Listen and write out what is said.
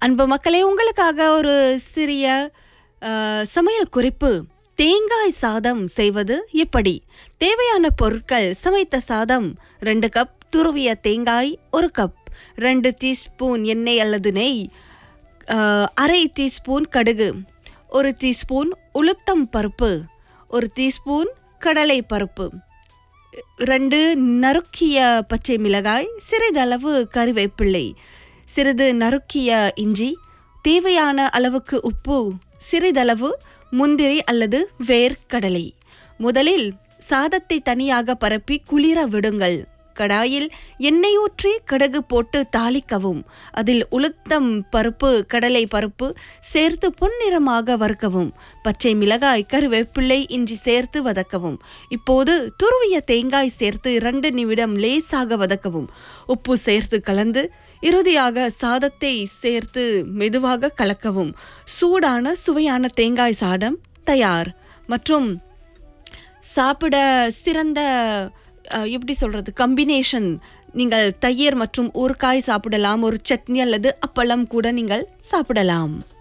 அன்பு மக்களே உங்களுக்காக ஒரு சிறிய அஹ், சமையல் குறிப்பு தேங்காய் சாதம் செய்வது எப்படி தேவையான பொருட்கள் சமைத்த சாதம் ரெண்டு கப் துருவிய தேங்காய் ஒரு கப் ரெண்டு டீஸ்பூன் எண்ணெய் அல்லது நெய் அஹ், அரை டீஸ்பூன் கடுகு ஒரு டீஸ்பூன் உளுத்தம் பருப்பு ஒரு டீஸ்பூன் கடலை பருப்பு ரெண்டு நறுக்கிய பச்சை மிளகாய் சிறிதளவு கறிவேப்பிள்ளை சிறிது நறுக்கிய இஞ்சி தேவையான அளவுக்கு உப்பு சிறிதளவு முந்திரி அல்லது வேர்க்கடலை முதலில் சாதத்தை தனியாக பரப்பி குளிர விடுங்கள் கடாயில் எண்ணெய் ஊற்றி கடுகு போட்டு தாளிக்கவும் அதில் உளுத்தம் பருப்பு கடலை பருப்பு சேர்த்து பொன்னிறமாக வறுக்கவும் பச்சை மிளகாய் கருவேப்பிள்ளை இஞ்சி சேர்த்து வதக்கவும் இப்போது துருவிய தேங்காய் சேர்த்து இரண்டு நிமிடம் லேசாக வதக்கவும் உப்பு சேர்த்து கலந்து இறுதியாக சாதத்தை சேர்த்து மெதுவாக கலக்கவும் சூடான சுவையான தேங்காய் சாதம் தயார் மற்றும் சாப்பிட சிறந்த அஹ், எப்படி சொல்றது கம்பினேஷன் நீங்கள் தயிர் மற்றும் ஊறுகாய் சாப்பிடலாம் ஒரு சட்னி அல்லது அப்பளம் கூட நீங்கள் சாப்பிடலாம்